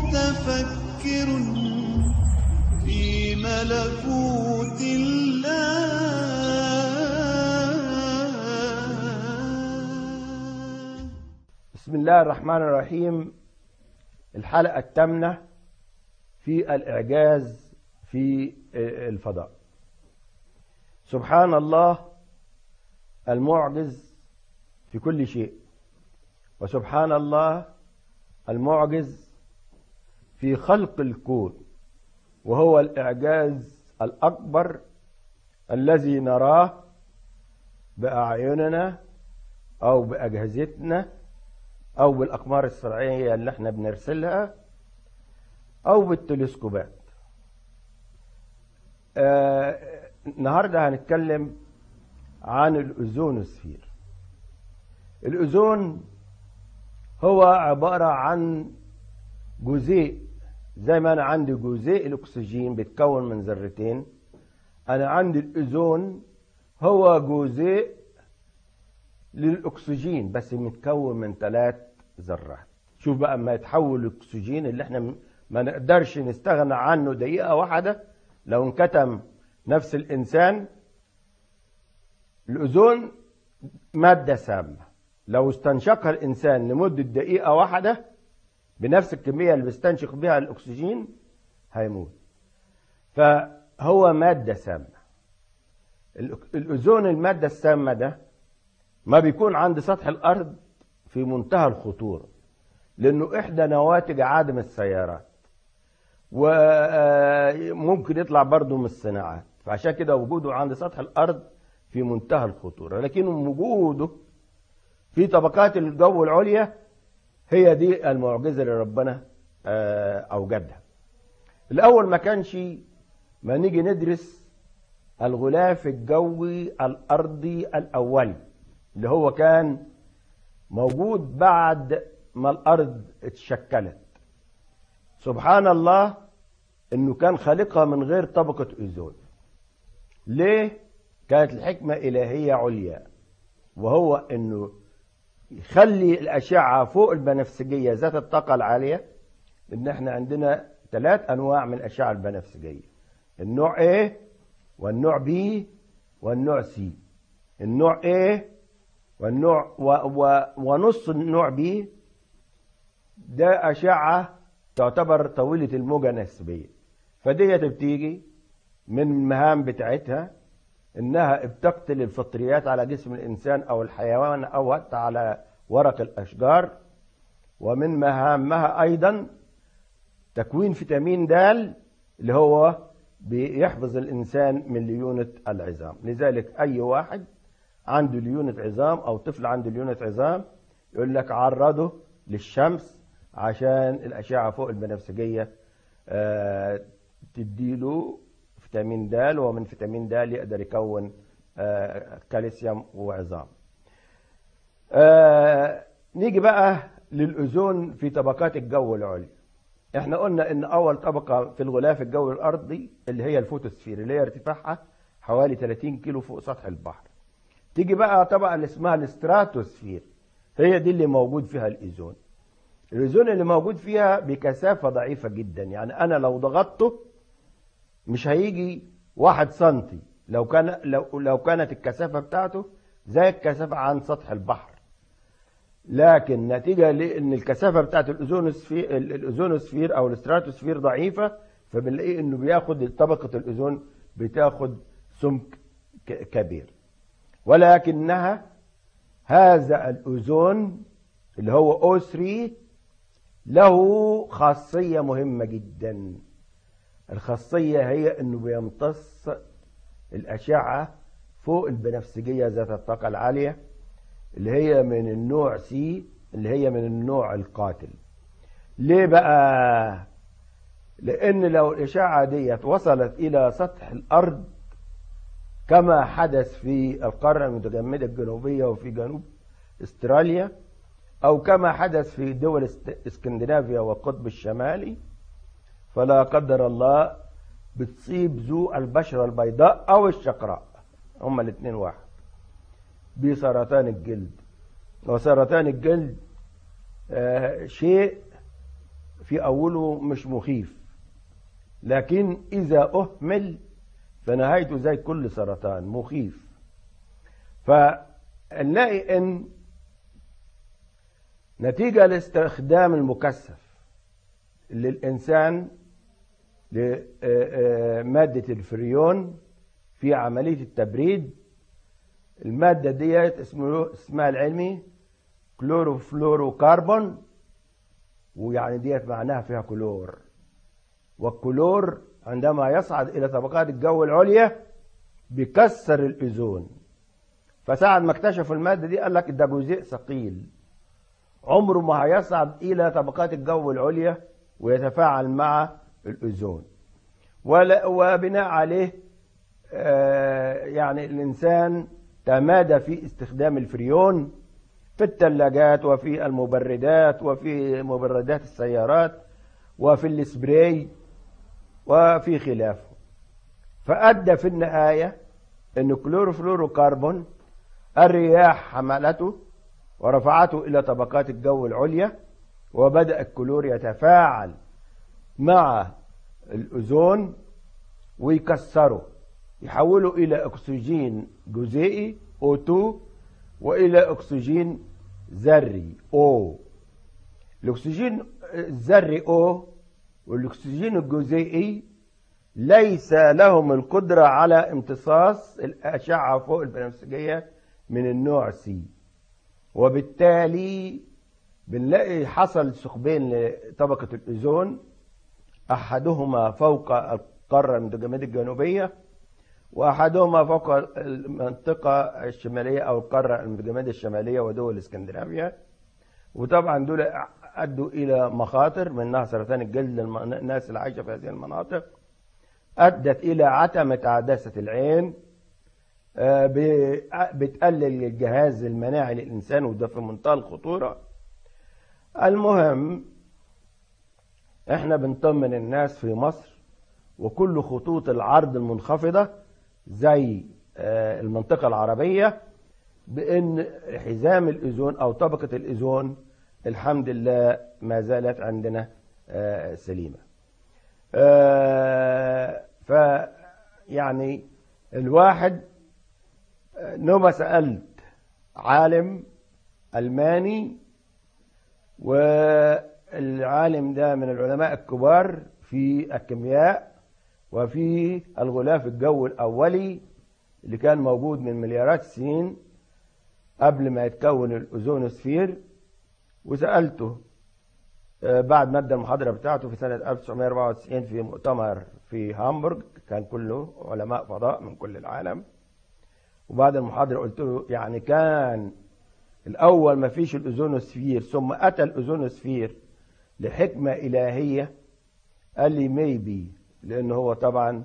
متفكر في ملكوت الله بسم الله الرحمن الرحيم الحلقة الثامنة في الإعجاز في الفضاء سبحان الله المعجز في كل شيء وسبحان الله المعجز في خلق الكون وهو الإعجاز الأكبر الذي نراه بأعيننا أو بأجهزتنا أو بالأقمار الصناعية اللي احنا بنرسلها أو بالتلسكوبات آه النهاردة هنتكلم عن الأوزونوسفير الأوزون هو عبارة عن جزيء زي ما أنا عندي جزيء الأكسجين بيتكون من ذرتين أنا عندي الأوزون هو جزيء للأكسجين بس متكون من ثلاث ذرات شوف بقى ما يتحول الأكسجين اللي احنا ما نقدرش نستغنى عنه دقيقة واحدة لو انكتم نفس الإنسان الأوزون مادة سامة لو استنشقها الإنسان لمدة دقيقة واحدة بنفس الكمية اللي بيستنشق بها الأكسجين هيموت فهو مادة سامة الأوزون المادة السامة ده ما بيكون عند سطح الأرض في منتهى الخطورة لأنه إحدى نواتج عدم السيارات وممكن يطلع برضه من الصناعات فعشان كده وجوده عند سطح الأرض في منتهى الخطورة لكن وجوده في طبقات الجو العليا هي دي المعجزة اللي ربنا أوجدها الأول ما كانش ما نيجي ندرس الغلاف الجوي الأرضي الأولي اللي هو كان موجود بعد ما الأرض اتشكلت سبحان الله انه كان خالقها من غير طبقة اوزون ليه كانت الحكمة الهية عليا وهو انه يخلي الاشعة فوق البنفسجية ذات الطاقة العالية ان احنا عندنا ثلاث انواع من الاشعة البنفسجية النوع A والنوع B والنوع C النوع A والنوع و و ونص النوع B ده أشعة تعتبر طويلة الموجة نسبيا فديت بتيجي من المهام بتاعتها انها بتقتل الفطريات على جسم الانسان او الحيوان او حتى على ورق الاشجار ومن مهامها ايضا تكوين فيتامين د اللي هو بيحفظ الانسان من ليونة العظام لذلك اي واحد عنده ليونة عظام او طفل عنده ليونة عظام يقول لك عرضه للشمس عشان الأشعة فوق البنفسجية آه تديله فيتامين د ومن فيتامين د يقدر يكون آه كالسيوم وعظام آه نيجي بقى للأوزون في طبقات الجو العليا احنا قلنا ان اول طبقة في الغلاف الجوي الارضي اللي هي الفوتوسفير اللي هي ارتفاعها حوالي 30 كيلو فوق سطح البحر تيجي بقى طبقة اللي اسمها الاستراتوسفير هي دي اللي موجود فيها الايزون الاوزون اللي موجود فيها بكثافه ضعيفه جدا يعني انا لو ضغطته مش هيجي واحد سنتي لو كان لو لو كانت الكثافه بتاعته زي الكثافه عن سطح البحر لكن نتيجه لان الكثافه بتاعت الاوزونوسفير الاوزونوسفير او الاستراتوسفير ضعيفه فبنلاقي انه بياخد طبقه الاوزون بتاخد سمك كبير ولكنها هذا الاوزون اللي هو O3 له خاصية مهمة جدا الخاصية هي انه بيمتص الاشعة فوق البنفسجية ذات الطاقة العالية اللي هي من النوع سي اللي هي من النوع القاتل ليه بقى لان لو الاشعة ديت وصلت الى سطح الارض كما حدث في القارة المتجمدة الجنوبية وفي جنوب استراليا أو كما حدث في دول اسكندنافيا والقطب الشمالي فلا قدر الله بتصيب ذو البشرة البيضاء أو الشقراء هما الاثنين واحد بسرطان الجلد وسرطان الجلد آه شيء في أوله مش مخيف لكن إذا أهمل فنهايته زي كل سرطان مخيف فنلاقي إن نتيجة لاستخدام المكثف للإنسان لمادة الفريون في عملية التبريد المادة ديت اسمه اسمها العلمي كلوروفلوروكربون ويعني ديت معناها فيها كلور والكلور عندما يصعد إلى طبقات الجو العليا بيكسر الأوزون فساعة ما اكتشفوا المادة دي قال لك ده جزيء ثقيل عمره ما هيصعد إلى طبقات الجو العليا ويتفاعل مع الأوزون ولا وبناء عليه آه يعني الإنسان تمادى في استخدام الفريون في الثلاجات وفي المبردات وفي مبردات السيارات وفي السبراي وفي خلافه فأدى في النهاية أن كلوروفلوروكربون الرياح حملته ورفعته إلى طبقات الجو العليا وبدأ الكلور يتفاعل مع الأوزون ويكسره يحوله إلى أكسجين جزيئي O2 وإلى أكسجين ذري O الأكسجين الذري O والأكسجين الجزيئي ليس لهم القدرة على امتصاص الأشعة فوق البنفسجية من النوع سي وبالتالي بنلاقي حصل ثقبين لطبقة الأوزون أحدهما فوق القارة المتجمدة الجنوبية وأحدهما فوق المنطقة الشمالية أو القارة المتجمدة الشمالية ودول اسكندنافيا وطبعا دول أدوا إلى مخاطر منها سرطان الجلد للناس اللي عايشة في هذه المناطق أدت إلى عتمة عدسة العين بتقلل الجهاز المناعي للإنسان وده في منتهى الخطورة المهم احنا بنطمن الناس في مصر وكل خطوط العرض المنخفضة زي المنطقة العربية بأن حزام الأوزون أو طبقة الأوزون الحمد لله ما زالت عندنا سليمة فيعني الواحد نوبة سألت عالم ألماني والعالم ده من العلماء الكبار في الكيمياء وفي الغلاف الجوي الأولي اللي كان موجود من مليارات السنين قبل ما يتكون الأوزونوسفير وسألته بعد ما ادى المحاضرة بتاعته في سنة 1994 في مؤتمر في هامبورغ كان كله علماء فضاء من كل العالم وبعد المحاضرة قلت له يعني كان الأول ما فيش الأوزونوسفير ثم أتى الأوزونوسفير لحكمة إلهية قال لي ميبي لأنه هو طبعا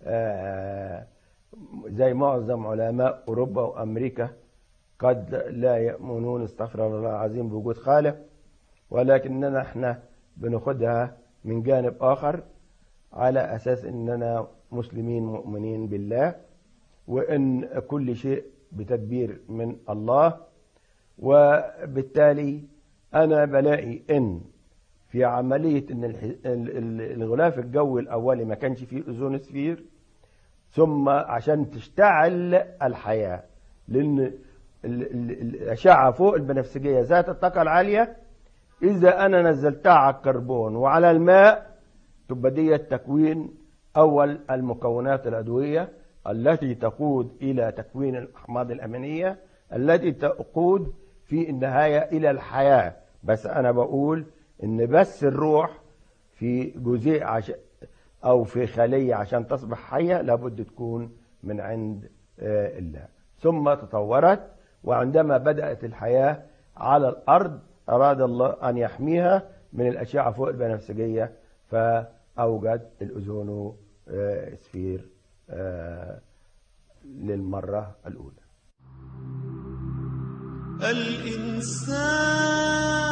زي معظم علماء أوروبا وأمريكا قد لا يؤمنون استغفر الله العظيم بوجود خالق ولكننا احنا بناخدها من جانب آخر على أساس أننا مسلمين مؤمنين بالله وأن كل شيء بتدبير من الله وبالتالي أنا بلاقي أن في عملية أن الغلاف الجوي الأولي ما كانش فيه أوزونسفير ثم عشان تشتعل الحياة لأن الأشعة فوق البنفسجية ذات الطاقة العالية إذا أنا نزلتها على الكربون وعلى الماء تبقى دي تكوين أول المكونات العضوية التي تقود إلى تكوين الأحماض الأمينية التي تقود في النهاية إلى الحياة بس أنا بقول إن بس الروح في جزيء عش... أو في خلية عشان تصبح حية لابد تكون من عند الله ثم تطورت وعندما بدأت الحياة على الأرض أراد الله أن يحميها من الأشعة فوق البنفسجية فأوجد الأوزونو سفير للمرة الأولى الإنسان